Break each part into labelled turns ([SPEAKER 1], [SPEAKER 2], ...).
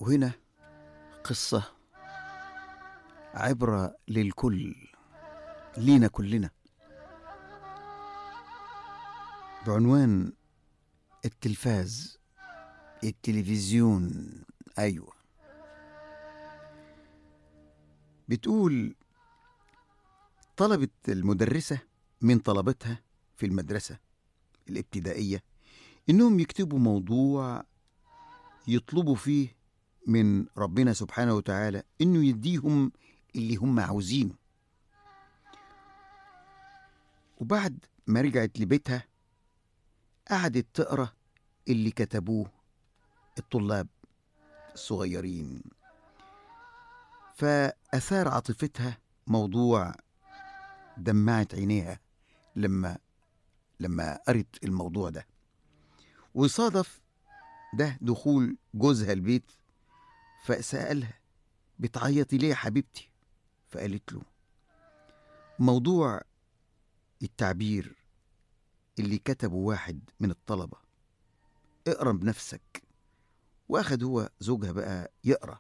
[SPEAKER 1] وهنا قصة عبرة للكل لينا كلنا بعنوان التلفاز التلفزيون أيوة بتقول طلبت المدرسة من طلبتها في المدرسة الابتدائية إنهم يكتبوا موضوع يطلبوا فيه من ربنا سبحانه وتعالى إنه يديهم اللي هم عاوزينه وبعد ما رجعت لبيتها قعدت تقرا اللي كتبوه الطلاب الصغيرين فأثار عاطفتها موضوع دمعت عينيها لما لما قرت الموضوع ده وصادف ده دخول جوزها البيت فسألها بتعيطي ليه يا حبيبتي فقالت له موضوع التعبير اللي كتبه واحد من الطلبة اقرا بنفسك واخد هو زوجها بقى يقرا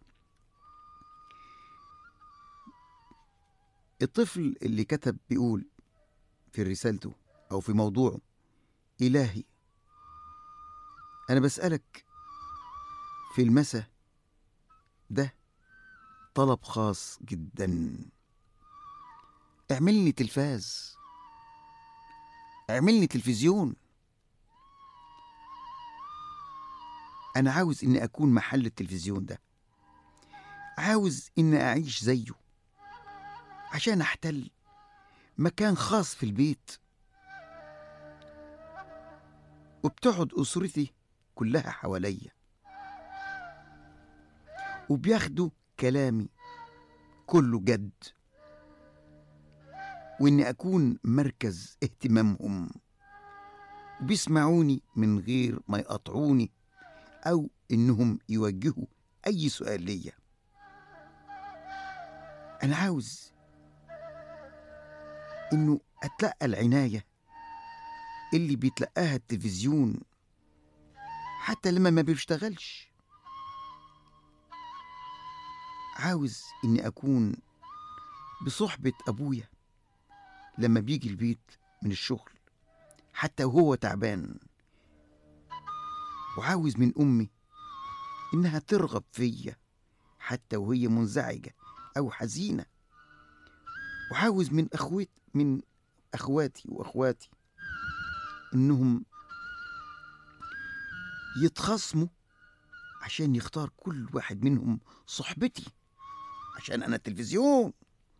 [SPEAKER 1] الطفل اللي كتب بيقول في رسالته او في موضوعه الهي انا بسالك في المسا ده طلب خاص جدا اعملني تلفاز اعملني تلفزيون انا عاوز اني اكون محل التلفزيون ده عاوز اني اعيش زيه عشان احتل مكان خاص في البيت وبتقعد اسرتي كلها حواليا وبياخدوا كلامي كله جد واني اكون مركز اهتمامهم وبيسمعوني من غير ما يقطعوني او انهم يوجهوا اي سؤال ليا انا عاوز انه اتلقى العنايه اللي بيتلقاها التلفزيون حتى لما ما بيشتغلش عاوز اني اكون بصحبه ابويا لما بيجي البيت من الشغل حتى وهو تعبان وعاوز من امي انها ترغب فيا حتى وهي منزعجه او حزينه وعاوز من اخوات من اخواتي واخواتي انهم يتخاصموا عشان يختار كل واحد منهم صحبتي عشان انا التلفزيون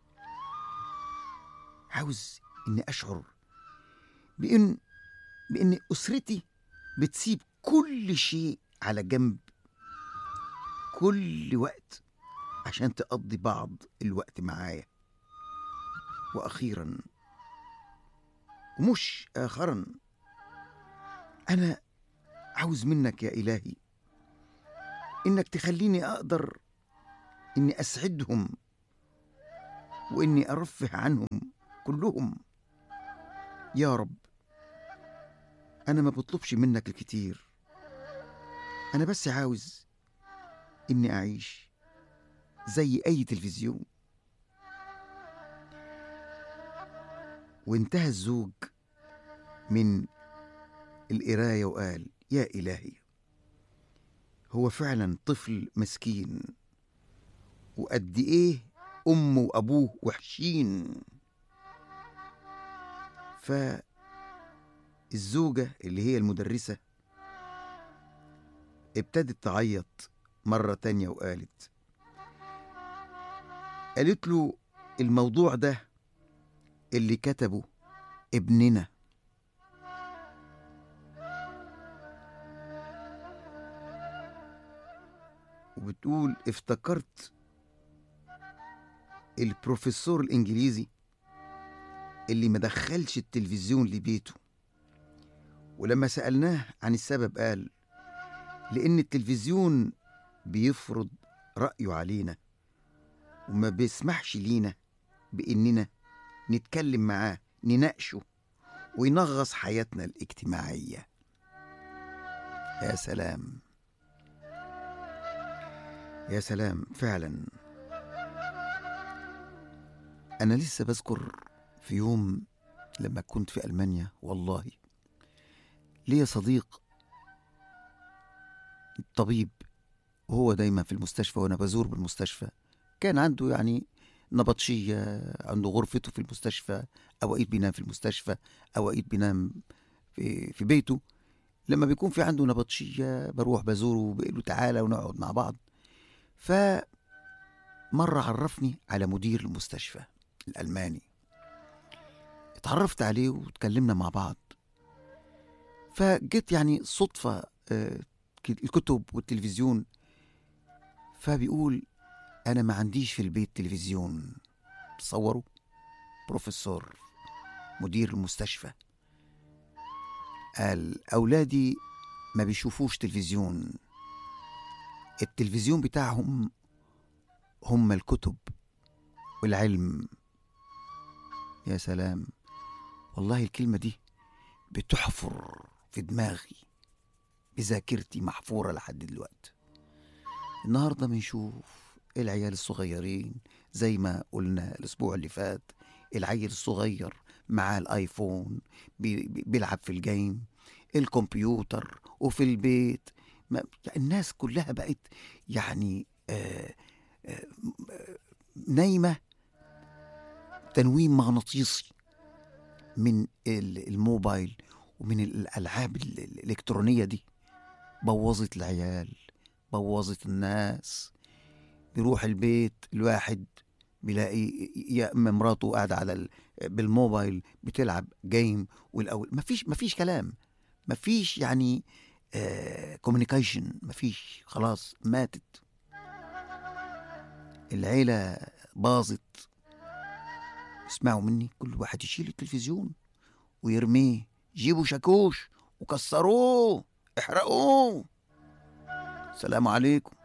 [SPEAKER 1] عاوز اني اشعر بان بان اسرتي بتسيب كل شيء على جنب كل وقت عشان تقضي بعض الوقت معايا واخيرا ومش اخرا انا عاوز منك يا الهي انك تخليني اقدر اني اسعدهم واني ارفه عنهم كلهم يا رب انا ما بطلبش منك الكتير انا بس عاوز اني اعيش زي اي تلفزيون وانتهى الزوج من القرايه وقال يا الهي هو فعلا طفل مسكين وقد ايه امه وابوه وحشين فالزوجه اللي هي المدرسه ابتدت تعيط مره تانية وقالت قالت له الموضوع ده اللي كتبه ابننا وبتقول افتكرت البروفيسور الانجليزي اللي ما دخلش التلفزيون لبيته ولما سألناه عن السبب قال لأن التلفزيون بيفرض رأيه علينا وما بيسمحش لينا بإننا نتكلم معاه نناقشه وينغص حياتنا الاجتماعية يا سلام يا سلام فعلا أنا لسه بذكر في يوم لما كنت في ألمانيا والله ليا صديق طبيب وهو دايما في المستشفى وأنا بزور بالمستشفى كان عنده يعني نبطشية عنده غرفته في المستشفى أوقات بينام في المستشفى أوقات بينام في, في بيته لما بيكون في عنده نبطشية بروح بزوره وبقول له تعالى ونقعد مع بعض فمرة عرفني على مدير المستشفى الألماني اتعرفت عليه وتكلمنا مع بعض فجيت يعني صدفة آه، الكتب والتلفزيون فبيقول أنا ما عنديش في البيت تلفزيون تصوروا بروفيسور مدير المستشفى قال أولادي ما بيشوفوش تلفزيون التلفزيون بتاعهم هم الكتب والعلم يا سلام والله الكلمة دي بتحفر في دماغي بذاكرتي محفورة لحد دلوقتي النهاردة بنشوف العيال الصغيرين زي ما قلنا الأسبوع اللي فات العيل الصغير معاه الآيفون بي- بي- بيلعب في الجيم الكمبيوتر وفي البيت ما الناس كلها بقت يعني آه آه آه، نايمة تنويم مغناطيسي من ال- الموبايل ومن الألعاب ال- الإلكترونية دي بوظت العيال بوظت الناس بيروح البيت الواحد بيلاقي يا اما مراته قاعده على ال- بالموبايل بتلعب جيم والاول مفيش مفيش كلام مفيش يعني كوميونيكيشن مفيش خلاص ماتت العيله باظت اسمعوا مني كل واحد يشيل التلفزيون ويرميه جيبوا شاكوش وكسروه احرقوه السلام عليكم